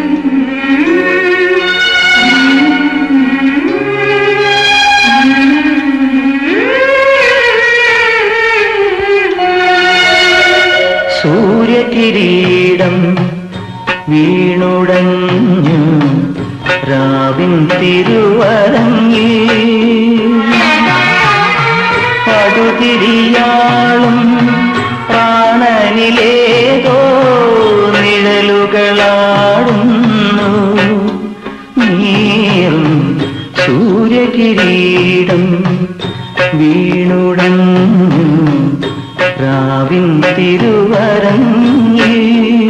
സൂര്യകിരീടം വീണുടഞ്ഞു രാവിൻ തിരുവരങ്ങി പടുതിരിയാളും പ്രാണനിലേതോ നിഴലുകളാടുന്നു നീറും സൂര്യകിരീടം വീണുടഞ്ഞു രാവിൻ തിരുവരങ്ങി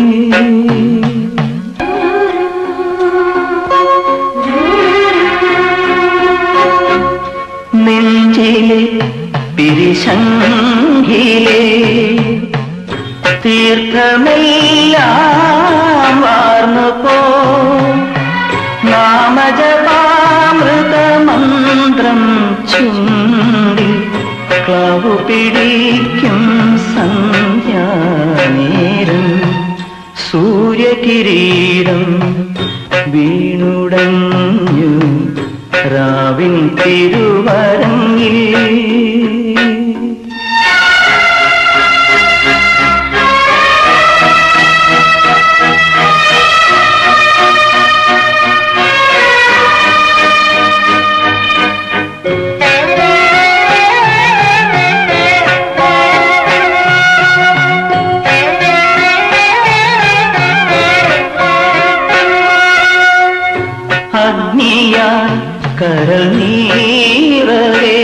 നെഞ്ചിലെ പിരിശങ്കിലെ തീർത്ഥമെല്ലാം വാർന്നു പോ നാമജപാമൃതമന്ത്രം ചുണ്ടി ക്ലാവു പിടിക്കും സന്ധ്യാനേരം സൂര്യകിരീടം വീണുടഞ്ഞു രാവിൻ തിരുവരങ്ങിൽ അഗ്നിയാൽ കരൽ നീറവേ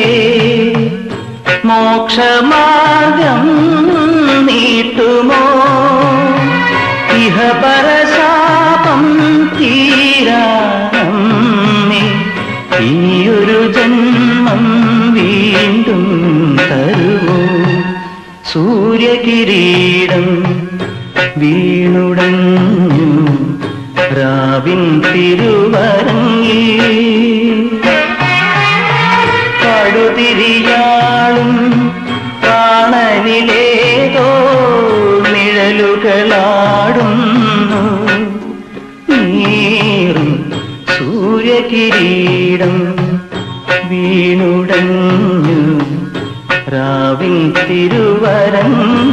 മോക്ഷമാർഗം നീട്ടുമോ ഇഹ പരശാപം തീരാമേ ഇനിയൊരു ജന്മം വീണ്ടും തരുമോ സൂര്യകിരീടം വീണുടഞ്ഞു രാവിൻ തിരുവരങ്ങി പടുതിരിയാളും പ്രാണനിലേതോ നിഴലുകളാടുന്നു നീറും സൂര്യകിരീടം വീണുടഞ്ഞു രാവിൻ തിരുവരങ്ങി